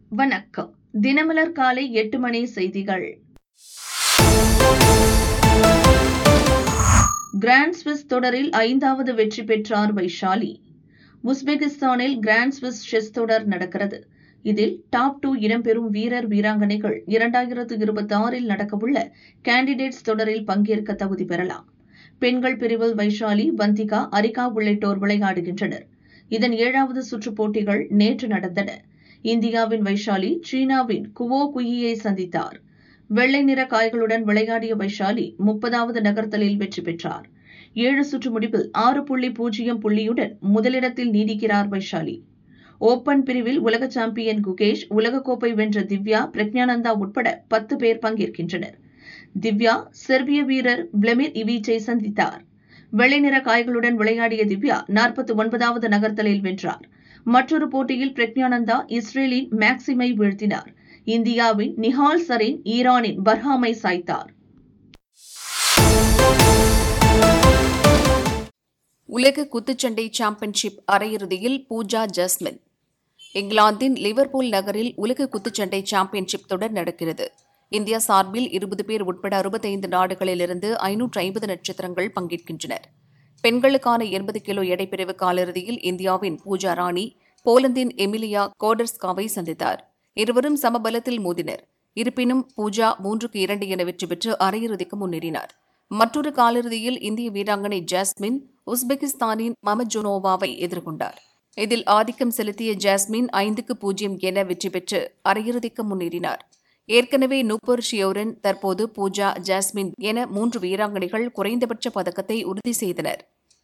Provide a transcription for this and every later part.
வணக்கம் தினமலர் காலை எட்டு மணி செய்திகள் கிராண்ட் ஸ்விஸ் தொடரில் ஐந்தாவது வெற்றி பெற்றார் வைஷாலி உஸ்பெகிஸ்தானில் கிராண்ட் ஸ்விஸ் செஸ் தொடர் நடக்கிறது இதில் டாப் டூ இடம்பெறும் வீரர் வீராங்கனைகள் இரண்டாயிரத்து இருபத்தி ஆறில் நடக்கவுள்ள கேண்டிடேட்ஸ் தொடரில் பங்கேற்க தகுதி பெறலாம் பெண்கள் பிரிவில் வைஷாலி வந்திகா அரிகா உள்ளிட்டோர் விளையாடுகின்றனர் இதன் ஏழாவது சுற்றுப் போட்டிகள் நேற்று நடந்தன இந்தியாவின் வைஷாலி சீனாவின் குவோ குயியை சந்தித்தார் வெள்ளை நிற காய்களுடன் விளையாடிய வைஷாலி முப்பதாவது நகர்த்தலில் வெற்றி பெற்றார் ஏழு சுற்று முடிவில் ஆறு புள்ளி பூஜ்ஜியம் புள்ளியுடன் முதலிடத்தில் நீடிக்கிறார் வைஷாலி ஓபன் பிரிவில் உலக சாம்பியன் குகேஷ் உலகக்கோப்பை வென்ற திவ்யா பிரக்ஞானந்தா உட்பட பத்து பேர் பங்கேற்கின்றனர் திவ்யா செர்பிய வீரர் விளமிர் இவீச்சை சந்தித்தார் வெள்ளை நிற காய்களுடன் விளையாடிய திவ்யா நாற்பத்தி ஒன்பதாவது நகர்த்தலில் வென்றார் மற்றொரு போட்டியில் பிரக்ஞானந்தா இஸ்ரேலின் மேக்சிமை வீழ்த்தினார் இந்தியாவின் நிஹால் சரீன் ஈரானின் பர்ஹாமை சாய்த்தார் உலக குத்துச்சண்டை சாம்பியன்ஷிப் அரையிறுதியில் பூஜா ஜஸ்மின் இங்கிலாந்தின் லிவர்பூல் நகரில் உலக குத்துச்சண்டை சாம்பியன்ஷிப் தொடர் நடக்கிறது இந்தியா சார்பில் இருபது பேர் உட்பட அறுபத்தைந்து நாடுகளிலிருந்து ஐநூற்று ஐம்பது நட்சத்திரங்கள் பங்கேற்கின்றனர் பெண்களுக்கான எண்பது கிலோ எடைப்பிரிவு காலிறுதியில் இந்தியாவின் பூஜா ராணி போலந்தின் எமிலியா கோடர்ஸ்காவை சந்தித்தார் இருவரும் சமபலத்தில் மோதினர் இருப்பினும் பூஜா மூன்றுக்கு இரண்டு என வெற்றி பெற்று அரையிறுதிக்கு முன்னேறினார் மற்றொரு காலிறுதியில் இந்திய வீராங்கனை ஜாஸ்மின் உஸ்பெகிஸ்தானின் மமஜோனோவாவை எதிர்கொண்டார் இதில் ஆதிக்கம் செலுத்திய ஜாஸ்மின் ஐந்துக்கு பூஜ்ஜியம் என வெற்றி பெற்று அரையிறுதிக்கு முன்னேறினார் ஏற்கனவே நூப்பர் ஷியோரன் தற்போது பூஜா ஜாஸ்மின் என மூன்று வீராங்கனைகள் குறைந்தபட்ச பதக்கத்தை உறுதி செய்தனர்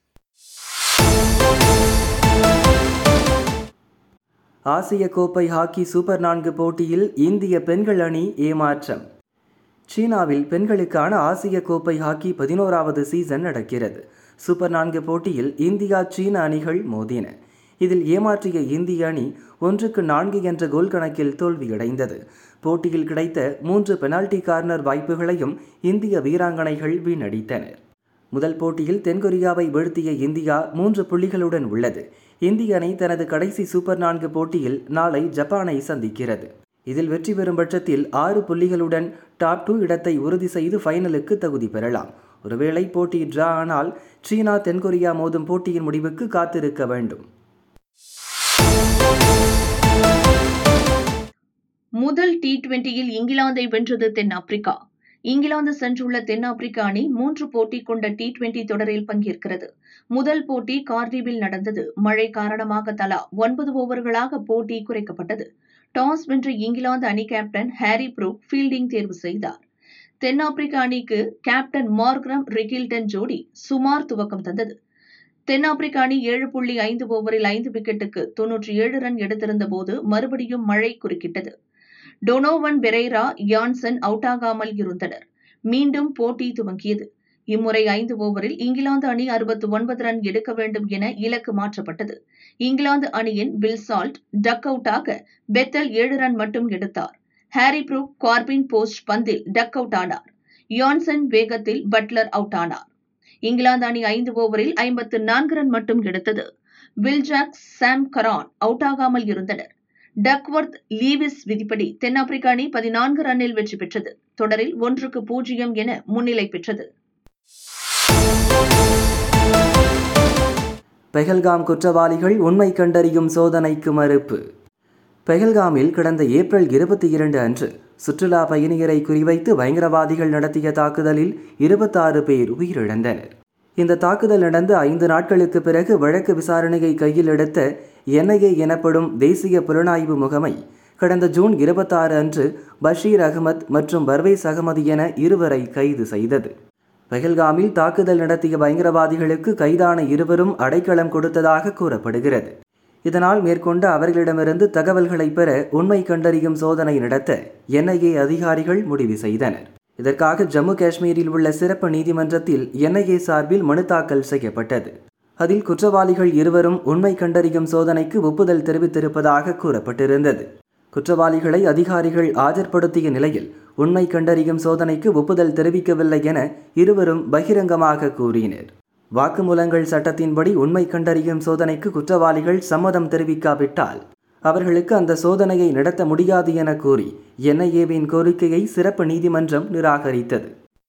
ஆசிய கோப்பை ஹாக்கி சூப்பர் நான்கு போட்டியில் இந்திய பெண்கள் அணி ஏமாற்றம் சீனாவில் பெண்களுக்கான ஆசிய கோப்பை ஹாக்கி பதினோராவது சீசன் நடக்கிறது சூப்பர் நான்கு போட்டியில் இந்தியா சீன அணிகள் மோதின இதில் ஏமாற்றிய இந்திய அணி ஒன்றுக்கு நான்கு என்ற கோல் கணக்கில் தோல்வியடைந்தது போட்டியில் கிடைத்த மூன்று பெனால்டி கார்னர் வாய்ப்புகளையும் இந்திய வீராங்கனைகள் வீணடித்தனர் முதல் போட்டியில் தென்கொரியாவை வீழ்த்திய இந்தியா மூன்று புள்ளிகளுடன் உள்ளது இந்திய அணி தனது கடைசி சூப்பர் நான்கு போட்டியில் நாளை ஜப்பானை சந்திக்கிறது இதில் வெற்றி பெறும் பட்சத்தில் ஆறு புள்ளிகளுடன் டாப் டூ இடத்தை உறுதி செய்து ஃபைனலுக்கு தகுதி பெறலாம் ஒருவேளை போட்டி டிரா ஆனால் சீனா தென்கொரியா மோதும் போட்டியின் முடிவுக்கு காத்திருக்க வேண்டும் முதல் டி டுவெண்டியில் இங்கிலாந்தை வென்றது தென்னாப்பிரிக்கா இங்கிலாந்து சென்றுள்ள தென்னாப்பிரிக்க அணி மூன்று போட்டி கொண்ட டி டுவெண்டி தொடரில் பங்கேற்கிறது முதல் போட்டி கார்டிவில் நடந்தது மழை காரணமாக தலா ஒன்பது ஓவர்களாக போட்டி குறைக்கப்பட்டது டாஸ் வென்ற இங்கிலாந்து அணி கேப்டன் ஹாரி ப்ரூக் ஃபீல்டிங் தேர்வு செய்தார் தென்னாப்பிரிக்க அணிக்கு கேப்டன் மார்க்ரம் ரிகில்டன் ஜோடி சுமார் துவக்கம் தந்தது தென்னாப்பிரிக்க அணி ஏழு புள்ளி ஐந்து ஓவரில் ஐந்து விக்கெட்டுக்கு தொன்னூற்றி ஏழு ரன் எடுத்திருந்த போது மறுபடியும் மழை குறுக்கிட்டது டொனோவன் பெரேரா யான்சன் அவுட்டாகாமல் இருந்தனர் மீண்டும் போட்டி துவங்கியது இம்முறை ஐந்து ஓவரில் இங்கிலாந்து அணி அறுபத்து ஒன்பது ரன் எடுக்க வேண்டும் என இலக்கு மாற்றப்பட்டது இங்கிலாந்து அணியின் பில்சால்ட் டக் அவுட்டாக பெத்தல் ஏழு ரன் மட்டும் எடுத்தார் ஹாரி ப்ரூக் கார்பின் போஸ்ட் பந்தில் டக் அவுட் ஆனார் யான்சன் வேகத்தில் பட்லர் அவுட் ஆனார் இங்கிலாந்து அணி ஐந்து ஓவரில் ஐம்பத்து நான்கு ரன் மட்டும் எடுத்தது வில்ஜாக் சாம் கரான் அவுட் ஆகாமல் இருந்தனர் டக்வர்த் லீவிஸ் விதிப்படி தென்னாப்பிரிக்க அணி பதினான்கு ரன்னில் வெற்றி பெற்றது தொடரில் ஒன்றுக்கு பூஜ்ஜியம் என முன்னிலை பெற்றது பெஹல்காம் குற்றவாளிகள் உண்மை கண்டறியும் சோதனைக்கு மறுப்பு பெஹல்காமில் கடந்த ஏப்ரல் இருபத்தி இரண்டு அன்று சுற்றுலா பயணியரை குறிவைத்து பயங்கரவாதிகள் நடத்திய தாக்குதலில் இருபத்தாறு பேர் உயிரிழந்தனர் இந்த தாக்குதல் நடந்து ஐந்து நாட்களுக்கு பிறகு வழக்கு விசாரணையை கையில் எடுத்த என்ஐஏ எனப்படும் தேசிய புலனாய்வு முகமை கடந்த ஜூன் இருபத்தாறு அன்று பஷீர் அகமத் மற்றும் பர்வேஸ் அகமது என இருவரை கைது செய்தது பெஹல்காமில் தாக்குதல் நடத்திய பயங்கரவாதிகளுக்கு கைதான இருவரும் அடைக்கலம் கொடுத்ததாக கூறப்படுகிறது இதனால் மேற்கொண்ட அவர்களிடமிருந்து தகவல்களை பெற உண்மை கண்டறியும் சோதனை நடத்த என்ஐஏ அதிகாரிகள் முடிவு செய்தனர் இதற்காக ஜம்மு காஷ்மீரில் உள்ள சிறப்பு நீதிமன்றத்தில் என்ஐஏ சார்பில் மனு தாக்கல் செய்யப்பட்டது அதில் குற்றவாளிகள் இருவரும் உண்மை கண்டறியும் சோதனைக்கு ஒப்புதல் தெரிவித்திருப்பதாக கூறப்பட்டிருந்தது குற்றவாளிகளை அதிகாரிகள் ஆஜர்படுத்திய நிலையில் உண்மை கண்டறியும் சோதனைக்கு ஒப்புதல் தெரிவிக்கவில்லை என இருவரும் பகிரங்கமாக கூறினர் வாக்குமூலங்கள் சட்டத்தின்படி உண்மை கண்டறியும் சோதனைக்கு குற்றவாளிகள் சம்மதம் தெரிவிக்காவிட்டால் அவர்களுக்கு அந்த சோதனையை நடத்த முடியாது என கூறி என்ஐஏவின் கோரிக்கையை சிறப்பு நீதிமன்றம் நிராகரித்தது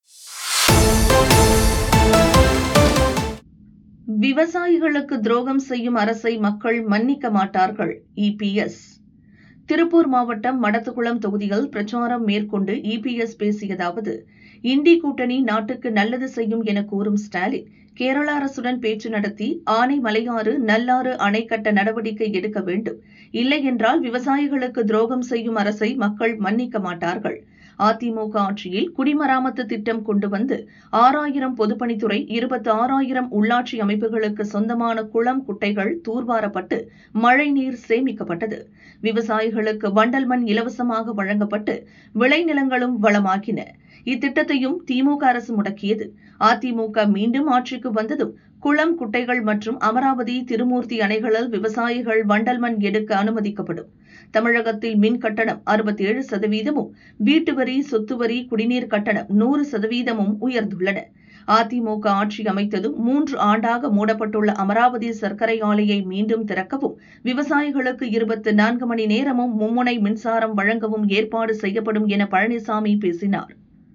விவசாயிகளுக்கு துரோகம் செய்யும் அரசை மக்கள் மன்னிக்க மாட்டார்கள் இபிஎஸ் திருப்பூர் மாவட்டம் மடத்துக்குளம் தொகுதியில் பிரச்சாரம் மேற்கொண்டு இபிஎஸ் பேசியதாவது இண்டி கூட்டணி நாட்டுக்கு நல்லது செய்யும் என கூறும் ஸ்டாலின் கேரள அரசுடன் பேச்சு நடத்தி ஆனை மலையாறு நல்லாறு அணை கட்ட நடவடிக்கை எடுக்க வேண்டும் இல்லை என்றால் விவசாயிகளுக்கு துரோகம் செய்யும் அரசை மக்கள் மன்னிக்க மாட்டார்கள் அதிமுக ஆட்சியில் குடிமராமத்து திட்டம் கொண்டு வந்து ஆறாயிரம் பொதுப்பணித்துறை இருபத்தி ஆறாயிரம் உள்ளாட்சி அமைப்புகளுக்கு சொந்தமான குளம் குட்டைகள் தூர்வாரப்பட்டு மழைநீர் சேமிக்கப்பட்டது விவசாயிகளுக்கு வண்டல் மண் இலவசமாக வழங்கப்பட்டு விளைநிலங்களும் வளமாகின இத்திட்டத்தையும் திமுக அரசு முடக்கியது அதிமுக மீண்டும் ஆட்சிக்கு வந்ததும் குளம் குட்டைகள் மற்றும் அமராவதி திருமூர்த்தி அணைகளில் விவசாயிகள் வண்டல் மண் எடுக்க அனுமதிக்கப்படும் தமிழகத்தில் மின் கட்டணம் அறுபத்தி ஏழு சதவீதமும் வீட்டு வரி சொத்து வரி குடிநீர் கட்டணம் நூறு சதவீதமும் உயர்ந்துள்ளன அதிமுக ஆட்சி அமைத்ததும் மூன்று ஆண்டாக மூடப்பட்டுள்ள அமராவதி சர்க்கரை ஆலையை மீண்டும் திறக்கவும் விவசாயிகளுக்கு இருபத்தி நான்கு மணி நேரமும் மும்முனை மின்சாரம் வழங்கவும் ஏற்பாடு செய்யப்படும் என பழனிசாமி பேசினார்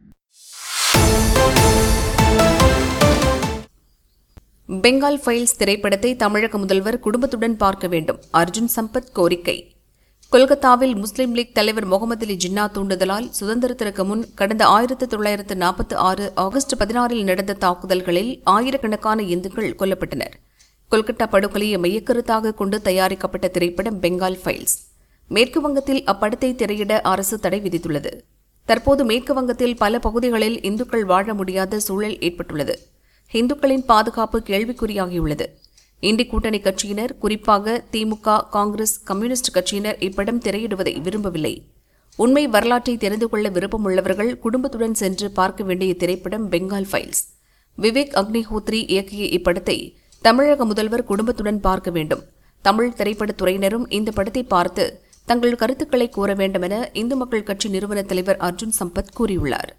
பெங்கால் ஃபைல்ஸ் திரைப்படத்தை தமிழக முதல்வர் குடும்பத்துடன் பார்க்க வேண்டும் அர்ஜுன் சம்பத் கோரிக்கை கொல்கத்தாவில் முஸ்லீம் லீக் தலைவர் முகமது அலி ஜின்னா தூண்டுதலால் சுதந்திரத்திற்கு முன் கடந்த ஆயிரத்து தொள்ளாயிரத்து நாற்பத்தி ஆறு ஆகஸ்ட் பதினாறில் நடந்த தாக்குதல்களில் ஆயிரக்கணக்கான இந்துக்கள் கொல்லப்பட்டனர் கொல்கத்தா படுகொலையை மையக்கருத்தாக கொண்டு தயாரிக்கப்பட்ட திரைப்படம் பெங்கால் ஃபைல்ஸ் மேற்கு வங்கத்தில் அப்படத்தை திரையிட அரசு தடை விதித்துள்ளது தற்போது மேற்கு வங்கத்தில் பல பகுதிகளில் இந்துக்கள் வாழ முடியாத சூழல் ஏற்பட்டுள்ளது இந்துக்களின் பாதுகாப்பு கேள்விக்குறியாகியுள்ளது இந்தி கூட்டணி கட்சியினர் குறிப்பாக திமுக காங்கிரஸ் கம்யூனிஸ்ட் கட்சியினர் இப்படம் திரையிடுவதை விரும்பவில்லை உண்மை வரலாற்றை தெரிந்து கொள்ள விருப்பமுள்ளவர்கள் குடும்பத்துடன் சென்று பார்க்க வேண்டிய திரைப்படம் பெங்கால் ஃபைல்ஸ் விவேக் அக்னிஹோத்ரி இயக்கிய இப்படத்தை தமிழக முதல்வர் குடும்பத்துடன் பார்க்க வேண்டும் தமிழ் திரைப்படத் துறையினரும் இந்த படத்தை பார்த்து தங்கள் கருத்துக்களை கூற வேண்டும் என இந்து மக்கள் கட்சி நிறுவன தலைவர் அர்ஜுன் சம்பத் கூறியுள்ளார்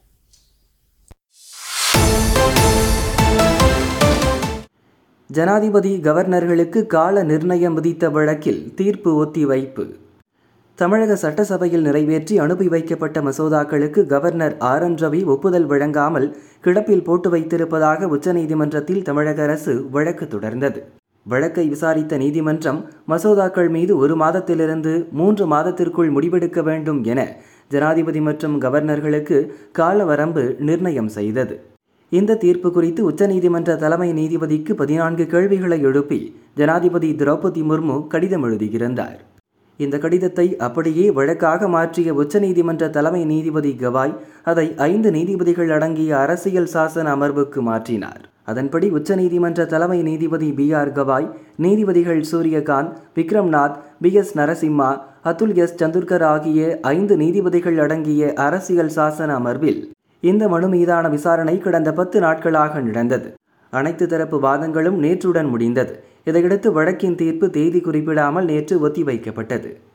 ஜனாதிபதி கவர்னர்களுக்கு கால நிர்ணயம் விதித்த வழக்கில் தீர்ப்பு ஒத்திவைப்பு தமிழக சட்டசபையில் நிறைவேற்றி அனுப்பி வைக்கப்பட்ட மசோதாக்களுக்கு கவர்னர் ஆர் என் ரவி ஒப்புதல் வழங்காமல் கிடப்பில் போட்டு வைத்திருப்பதாக உச்சநீதிமன்றத்தில் தமிழக அரசு வழக்கு தொடர்ந்தது வழக்கை விசாரித்த நீதிமன்றம் மசோதாக்கள் மீது ஒரு மாதத்திலிருந்து மூன்று மாதத்திற்குள் முடிவெடுக்க வேண்டும் என ஜனாதிபதி மற்றும் கவர்னர்களுக்கு கால வரம்பு நிர்ணயம் செய்தது இந்த தீர்ப்பு குறித்து உச்சநீதிமன்ற தலைமை நீதிபதிக்கு பதினான்கு கேள்விகளை எழுப்பி ஜனாதிபதி திரௌபதி முர்மு கடிதம் எழுதியிருந்தார் இந்த கடிதத்தை அப்படியே வழக்காக மாற்றிய உச்சநீதிமன்ற தலைமை நீதிபதி கவாய் அதை ஐந்து நீதிபதிகள் அடங்கிய அரசியல் சாசன அமர்வுக்கு மாற்றினார் அதன்படி உச்சநீதிமன்ற தலைமை நீதிபதி பி ஆர் கவாய் நீதிபதிகள் Suryakant Vikram Nath P S Narasimha Atul S Chandurkar ஆகிய ஐந்து நீதிபதிகள் அடங்கிய அரசியல் சாசன அமர்வில் இந்த மனு மீதான விசாரணை கடந்த பத்து நாட்களாக நடந்தது அனைத்து தரப்பு வாதங்களும் நேற்றுடன் முடிந்தது இதையடுத்து வழக்கின் தீர்ப்பு தேதி குறிப்பிடாமல் நேற்று ஒத்திவைக்கப்பட்டது